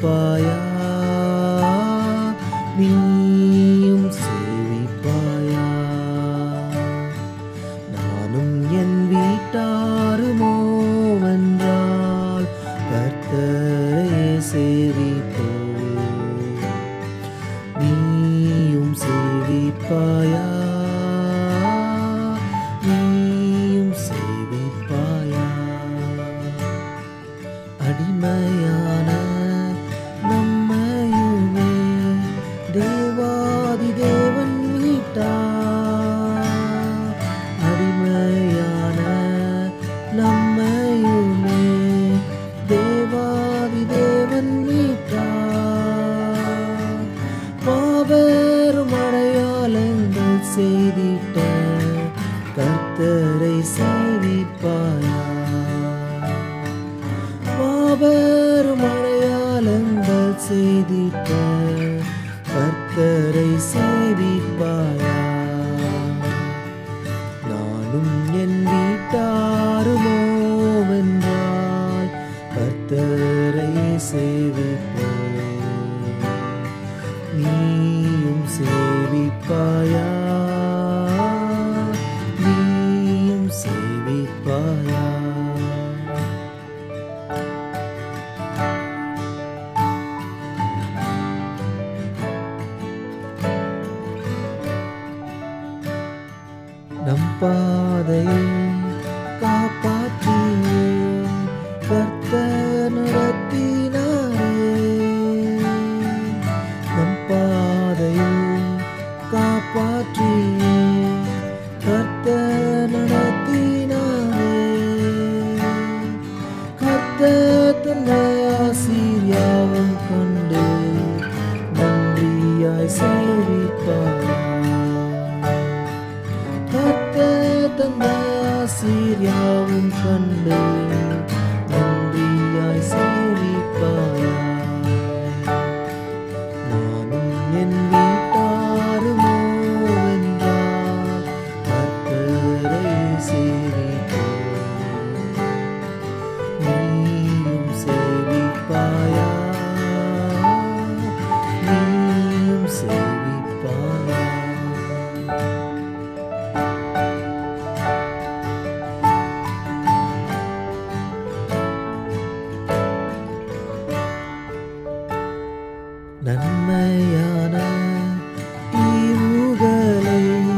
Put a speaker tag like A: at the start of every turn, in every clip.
A: சேவிப்பாயா நீயும் சேவிப்பாயா நானும் என் வீட்டாருமோ வென்றால் கர்த்தரை சேவிப்போம் நீயும் சேவிப்பாயா நீயும் சேவிப்பாயா அடிமையான நம்மையுமே தேவாதி தேவன் மீட்டா அடிமையான நம்மையுமே தேவாதி தேவன் மீட்டா மாபெரும் அடையாளங்கள் செய்திட்ட கர்த்தரை சேவிப்பாயா மாபெரும் அடையாளங்கள் செய்திட்ட கர்த்தரை சேவிப்பாயா நானும் என் வீட்டாருமோ வென்றால் கர்த்தரை சேவிப்போம் நீயும் சேவிப்பாயா நீயும் சேவிப்பாயா நம் பாதையை காப்பாற்றியே கர்த்தர் நடத்தினாரே நம் பாதையை காப்பாற்றியே கர்த்தர் நடத்தினாரே கர்த்தர் தன்னை ஆசீர்யாவும் கொண்டு நன்றியாய் சேவிப்பார் கர்த்தர் தந்த ஆசீர்யாவும் கண்டு நன்றியாய் சேவிப்பாயா நானும் என் வீட்டாருமோ என்றால் கர்த்தரை சேவிப்போம் நீயும் சேவிப்பாயா நீயும் சேவிப்பாயா நன்மையான ஈவுகளை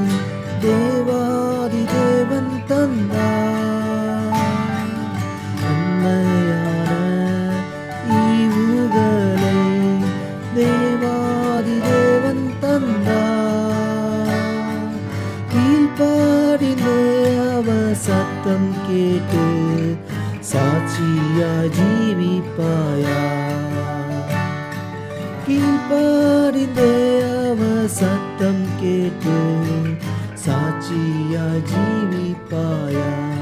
A: தேவாதி தேவன் தந்தார் நன்மையான ஈவுகளை தேவாதி தேவன் தந்தார் கீழ்ப்பாடினே அவர் சத்தம் கேட்டு சாட்சியா ஜீவிப்பாயா கீழ்ப்பாடிந்தே அவ சத்தம் கேட்டு சாட்சியா ஜீவிப்பாயா